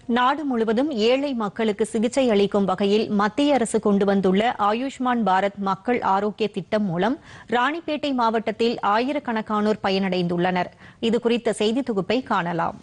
நாடு முழுவதும் ஏழை மக்களுக்கு சிகிச்சை அளிக்கும் வகையில் மத்திய அரசு கொண்டு வந்துள்ள ஆயுஷ்மான் பாரத் மக்கள் ஆரோக்கிய திட்டம் மூலம் ராணிப்பேட்டை மாவட்டத்தில் ஆயிரக்கணக்கானோர் பயனடைந்துள்ளனர் இதுகுறித்த செய்தி தொகுப்பை காணலாம்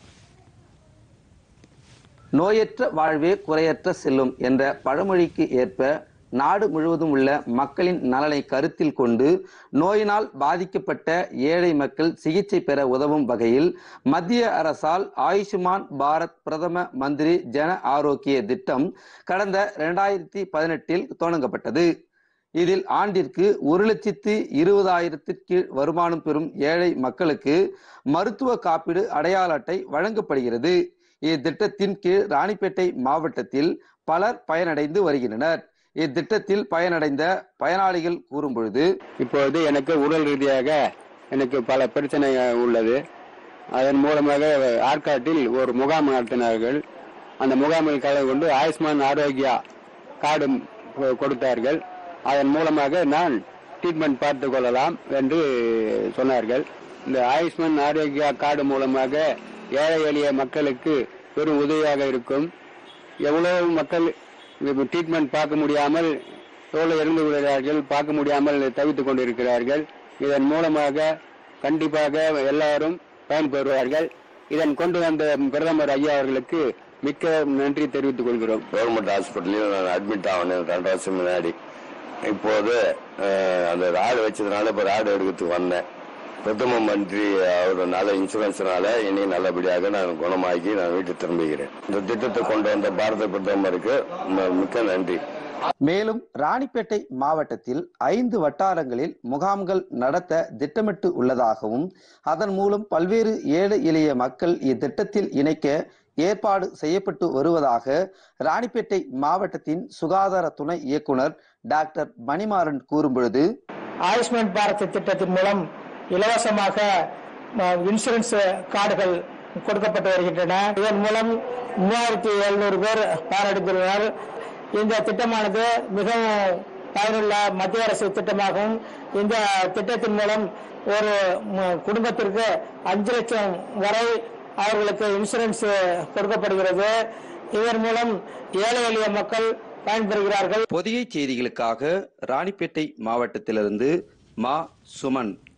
நோயற்ற வாழ்வே குறையற்ற செல்லும் என்ற பழமொழிக்கு ஏற்ப நாடு முழுவதும் உள்ள மக்களின் நலனை கருத்தில் கொண்டு நோயினால் பாதிக்கப்பட்ட ஏழை மக்கள் சிகிச்சை பெற உதவும் வகையில் மத்திய அரசால் ஆயுஷ்மான் பாரத் பிரதம மந்திரி ஜன ஆரோக்கிய திட்டம் கடந்த இரண்டாயிரத்தி பதினெட்டில் தொடங்கப்பட்டது இதில் ஆண்டிற்கு ஒரு லட்சத்து இருபதாயிரத்திற்கு வருமானம் பெறும் ஏழை மக்களுக்கு மருத்துவ காப்பீடு அடையாள அட்டை வழங்கப்படுகிறது இத்திட்டத்தின் கீழ் ராணிப்பேட்டை மாவட்டத்தில் பலர் பயனடைந்து வருகின்றனர் இத்திட்டத்தில் பயனடைந்த பயனாளிகள் கூறும் பொழுது இப்பொழுது எனக்கு உடல் ரீதியாக எனக்கு பல பிரச்சனை உள்ளது அதன் மூலமாக ஆற்காட்டில் ஒரு முகாம் நடத்தினார்கள் அந்த முகாமில் கலந்து கொண்டு ஆயுஷ்மான் ஆரோக்கியா கார்டு கொ- கொடுத்தார்கள் அதன் மூலமாக நான் ட்ரீட்மெண்ட் பார்த்துக் கொள்ளலாம் என்று சொன்னார்கள் இந்த ஆயுஷ்மான் ஆரோக்கியா கார்டு மூலமாக ஏழை எளிய மக்களுக்கு பெரும் உதவியாக இருக்கும் எவ்வளவு மக்கள் ட்ரீட்மெண்ட் பார்க்க முடியாமல் எவ்வளவு இறந்து விடுகிறார்கள் பார்க்க முடியாமல் தவித்துக் கொண்டிருக்கிறார்கள் இதன் மூலமாக கண்டிப்பாக எல்லாரும் பயன்பெறுவார்கள் இதன் கொண்டு வந்த பிரதமர் ஐயா அவர்களுக்கு மிக்க நன்றி தெரிவித்துக் கொள்கிறோம் கவர்மெண்ட் ஹாஸ்பிட்டலையும் நான் அட்மிட் ஆனேன் ரெண்டு வருஷம் முன்னாடி இப்போது அஹ், அந்த ராடு வச்சதுனால இப்போ ராடு எடுக்கிறதுக்கு வந்தேன் பிரதம மந்திரி அவர் நல்ல இன்சூரன்ஸ்னால இனி நல்லபடியாக நான் குணமாகி நான் வீட்டுக்கு திரும்புகிறேன் இந்த திட்டத்தை கொண்டு வந்த பாரத பிரதமருக்கு ம- மிக்க நன்றி மேலும் ராணிப்பேட்டை மாவட்டத்தில் ஐந்து வட்டாரங்களில் முகாம்கள் நடத்த திட்டமிட்டு உள்ளதாகவும் அதன் மூலம் பல்வேறு ஏழை எளிய மக்கள் இத்திட்டத்தில் இணைக்க ஏற்பாடு செய்யப்பட்டு வருவதாக ராணிப்பேட்டை மாவட்டத்தின் சுகாதார துணை இயக்குனர் டாக்டர் மணிமாறன் கூறும் பொழுது ஆயுஷ்மான் பாரத் திட்டத்தின் மூலம் இலவசமாக அஹ், இன்சூரன்ஸ் கார்டுகள் கொடுக்கப்பட்டு வருகின்றன இதன் மூலம் மூவாயிரத்தி எழுநூறு பேர் பயனடைந்துள்ளனர் இந்த திட்டமானது மிகவும் பயனுள்ள மத்திய அரசு திட்டமாகும் இந்த திட்டத்தின் மூலம் ஒரு ம- குடும்பத்திற்கு அஞ்சு லட்சம் வரை அவர்களுக்கு இன்சூரன்ஸ் கொடுக்கப்படுகிறது இதன் மூலம் ஏழை எளிய மக்கள் பயன்பெறுகிறார்கள் பொதிகை செய்திகளுக்காக ராணிப்பேட்டை மாவட்டத்திலிருந்து மா சுமன்